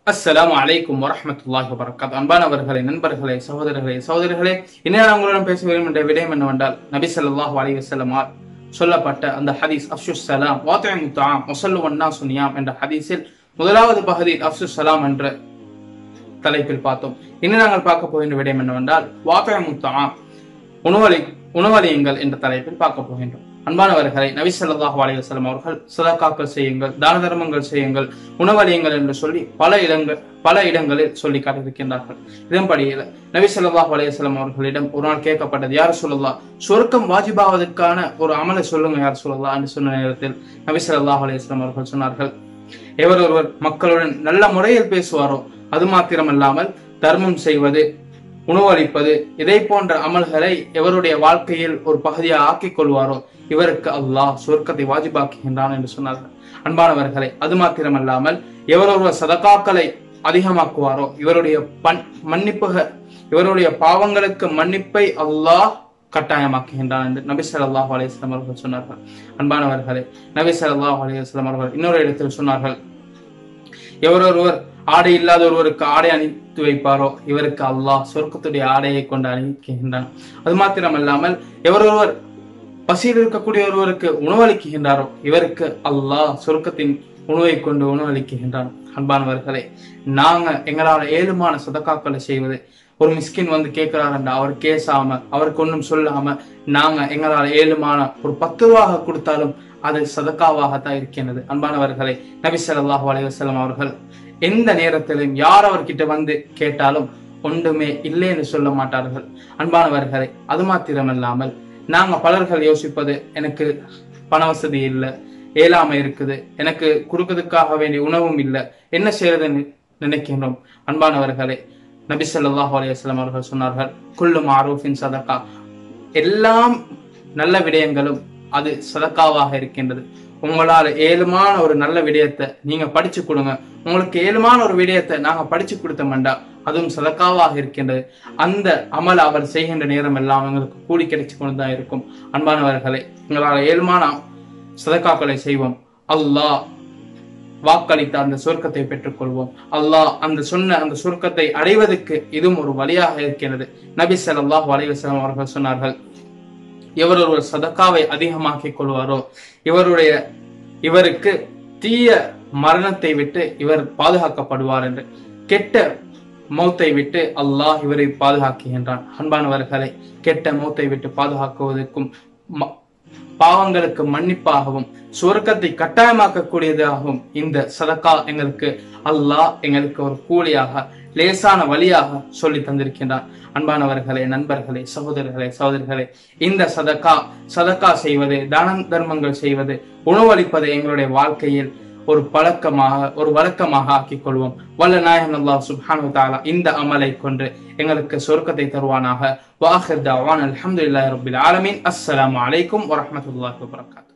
அஸ்ஸலாமு அலைக்கும் வரஹ்மத்துல்லாஹி வபரகாத் அன்பானவர்களே நண்பர்களே சகோதரர்களே சகோதரர்களே என்ன நான் உங்களிடம் பேச விரும்பும் என்ற விடயம் என்னவென்றால் நபி ஸல்லல்லாஹு அலைஹி வஸல்லமால் சொல்லப்பட்ட அந்த ஹதீஸ் அஃப்ஷுஸ் சலாம் வாத்தியம் தாம் முசல்லு வன்னா சுனியாம் என்ற ஹதீஸில் முதலாவது பகுதியில் அஃப்ஷுஸ் சலாம் என்ற தலைப்பில் பார்த்தோம் இன்று நாங்கள் பார்க்க போகின்ற விடயம் என்னவென்றால் வாத்தியம் தாம் உணவளி உணவளியுங்கள் என்ற தலைப்பில் பார்க்க போகின்றோம் அன்பானவர்களை நபி ஸல்லல்லாஹு அலைஹி வஸல்லம் அவர்கள் சதகாக்கள் செய்யுங்கள் தான தர்மங்கள் செய்யுங்கள் உணவளியுங்கள் என்று சொல்லி பல இடங்கள் பல இடங்களில் சொல்லி காட்டியிருக்கின்றார்கள் இதன்படியில் நபி ஸல்லல்லாஹு அலைஹி வஸல்லம் அவர்களிடம் ஒரு நாள் கேட்கப்பட்டது யார் சொல்லலாம் சொர்க்கம் வாஜிபாவதற்கான ஒரு அமலை சொல்லுங்க யார் சொல்லலாம் என்று சொன்ன நேரத்தில் நபி ஸல்லல்லாஹு அலைஹி வஸல்லம் அவர்கள் சொன்னார்கள் எவர் ஒருவர் மக்களுடன் நல்ல முறையில் பேசுவாரோ அது மாத்திரமல்லாமல் தர்மம் செய்வது உணவளிப்பது இதை போன்ற அமல்களை எவருடைய வாழ்க்கையில் ஒரு பகுதியாக ஆக்கிக் கொள்வாரோ இவருக்கு அல்லாஹ் சொர்க்கத்தை வாஜிபாக்குகின்றான் என்று சொன்னார்கள் அன்பானவர்களை அது மாத்திரமல்லாமல் எவரொருவர் சதகாக்களை அதிகமாக்குவாரோ இவருடைய பண் மன்னிப்புக இவருடைய பாவங்களுக்கு மன்னிப்பை அல்லாஹ் கட்டாயமாக்குகின்றான் என்று நபி ஸல்லல்லாஹு அலைஹி வஸல்லம் அவர்கள் சொன்னார்கள் அன்பானவர்களே நபி ஸல்லல்லாஹு அலைஹி வஸல்லம் அவர்கள் இன்னொரு இடத்தில் சொன்னார்கள் எவரொருவர் ஆடை இல்லாத ஒருவருக்கு ஆடை அணித்து வைப்பாரோ இவருக்கு அல்லாஹ் சொர்க்கத்துடைய ஆடையை கொண்டு அணிவிக்கின்றான் அது மாத்திரமல்லாமல் எவரொருவர் பசியில் இருக்கக்கூடிய ஒருவருக்கு உணவளிக்குகின்றாரோ இவருக்கு அல்லாஹ் சொர்க்கத்தின் உணவை கொண்டு உணவளிக்குகின்றான் அன்பானவர்களே நாங்க எங்களால் ஏழுமான சதக்காக்களை செய்வது ஒரு மிஸ்கின் வந்து கேட்கிறாருண்டா அவர் கேசாம அவருக்கு ஒன்றும் சொல்லாம நாங்க எங்களால் ஏழுமான ஒரு பத்து ரூபாக கொடுத்தாலும் அது சதக்காவாகத்தான் இருக்கின்றது அன்பானவர்களே நபி ஸல்லல்லாஹு அலைஹி வஸல்லம் அவர்கள் எந்த நேரத்திலும் யார் அவர்கிட்ட வந்து கேட்டாலும் ஒன்றுமே இல்லைன்னு சொல்ல மாட்டார்கள் அன்பானவர்களே அது மாத்திரமல்லாமல் நாங்க பலர்கள் யோசிப்பது எனக்கு பண வசதி இல்லை ஏழாமை இருக்குது எனக்கு கொடுக்கறதுக்காக வேண்டிய உணவும் இல்லை என்ன செய்யறதுன்னு நினைக்கின்றோம் அன்பானவர்களே நபி ஸல்லல்லாஹு அலைஹி வஸல்லம் அவர்கள் சொன்னார்கள் குல்லு மாரூஃபின் சதகா எல்லாம் நல்ல விடயங்களும் அது சதக்காவாக இருக்கின்றது உங்களால் ஏழுமான ஒரு நல்ல விடயத்தை நீங்க படிச்சு கொடுங்க உங்களுக்கு ஏழுமான ஒரு விடயத்தை நாங்க படிச்சு கொடுத்தோம்டா அதுவும் சதக்காவாக இருக்கின்றது அந்த அமல் அவர் செய்கின்ற நேரம் எல்லாம் எங்களுக்கு கூடி கிடைச்சு கொண்டு தான் இருக்கும் அன்பானவர்களே உங்களால் ஏழுமான சதக்காக்களை செய்வோம் அல்லாஹ் வாக்களித்த அந்த சொர்க்கத்தை பெற்றுக்கொள்வோம் அல்லாஹ் அந்த சொன்ன அந்த சொர்க்கத்தை அடைவதற்கு இதுவும் ஒரு வழியாக இருக்கிறது நபி ஸல்லல்லாஹு அலைஹி வஸல்லம் அவர்கள் சொன்னார்கள் எவர் ஒருவர் சதக்காவை அதிகமாக்கிக் கொள்வாரோ இவருடைய இவருக்கு தீய மரணத்தை விட்டு இவர் பாதுகாக்கப்படுவார் என்று கெட்ட மௌத்தை விட்டு அல்லாஹ் இவரை பாதுகாக்குகின்றான் அன்பானவர்களை கெட்ட மௌத்தை விட்டு பாதுகாக்குவதற்கும் பாவங்களுக்கு மன்னிப்பாகவும் சுவர்க்கத்தை கட்டாயமாக்கக்கூடியதாகவும் இந்த சதக்கா எங்களுக்கு அல்லாஹ் எங்களுக்கு ஒரு கூலியாக லேசான வழியாக சொல்லி தந்திருக்கின்றான் அன்பானவர்களே நண்பர்களே சகோதரர்களே சகோதரிகளே இந்த சதக்கா சதக்கா செய்வது தான தர்மங்கள் செய்வது உணவளிப்பது எங்களுடைய வாழ்க்கையில் ஒரு பழக்கமாக ஒரு வழக்கமாக ஆக்கிக் கொள்வோம் வல்ல நாயகம் அல்லாஹ் சுப்ஹானு தாலா இந்த அமலை கொண்டு எங்களுக்கு சொர்க்கத்தை தருவானாக வாஹிர் தவான் அல்ஹம்துலில்லாஹி ரப்பில் ஆலமீன் அஸ்ஸலாமு அலைக்கும் வரஹ்மத்துல்லாஹி வபரகாத்துஹு